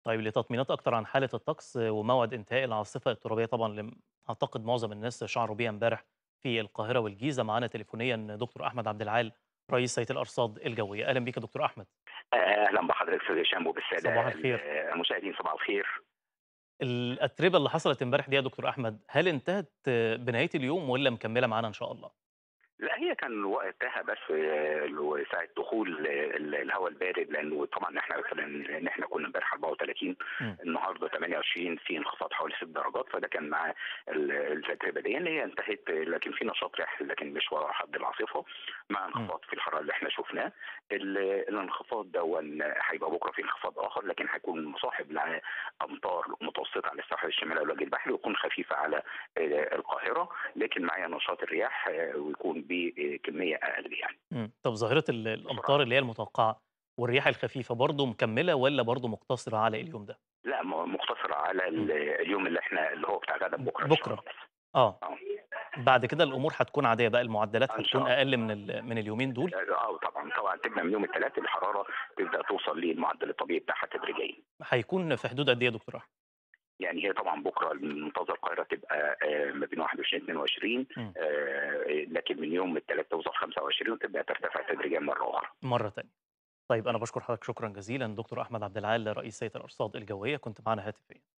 طيب لتطمينات أكتر عن حالة الطقس وموعد انتهاء العاصفة الترابية طبعًا اللي م أعتقد معظم الناس شعروا بيها امبارح في القاهرة والجيزة، معانا تليفونيًا دكتور أحمد عبد العال رئيس هيئة الأرصاد الجوية، أهلًا بيك يا دكتور أحمد. أهلًا بحضرتك أستاذ هشام وبالسادة صباح الخير. المشاهدين صباح الخير. الأتربة اللي حصلت امبارح دي يا دكتور أحمد، هل انتهت بنهاية اليوم والّا مكملة معانا إن شاء الله؟ لأ هي كان وقتها بس ل ساعة دخول ال الهوا البارد لأنه طبعًا إحنا مثلًا إن إحنا كنا امبارح 34 إمم. النهارده 28 في انخفاض حوالي 6 درجات فده كان مع ال الأتربة ديًا اللي هي انتهت لكن في نشاط رياح لكن مش ورا حد العاصفة مع إمم. انخفاض في الحرارة اللي إحنا شفناه. ال الانخفاض دوًا هيبقى بكرة في انخفاض آخر لكن هيكون مصاحب لأمطار متوسطة على الساحل الشمالي والوجه البحري ويكون خفيفة على آآ القاهرة لكن مع نشاط الرياح ويكون بكمية أقل يعني. إمم. طب ظاهرة ال الأمطار بسرعة. اللي هي المتوقعة والرياح الخفيفة برضه مكملة والّا برضه مقتصرة على اليوم ده؟ لأ م مقتصرة على ال إمم. اليوم اللي إحنا اللي هو بتاع غدا بكرة إن شاء الله بكرة. بس. آه. آه. بعد كده الأمور هتكون عادية بقى، المعدلات إن هتكون شاء الله. أقل من ال من اليومين دول؟ آه طبعًا، طبعًا تبدأ من يوم التلات الحرارة تبدأ توصل للمعدل الطبيعي بتاعها تدريجيًا. هيكون في حدود قد إيه يا دكتور أحمد؟ يعني هي طبعًا بكرة المنتظر القاهرة تبقى آآ ما بين 21 22 إمم. آآ لكن من يوم التلات توصل 25 وتبدأ ترتفع تدريجيًا مرة أخرى. مرة تانية. طيب أنا باشكر حضرتك شكرًا جزيلًا دكتور أحمد عبد العال رئيس هيئة الأرصاد الجوية، كنت معانا هاتفيًا.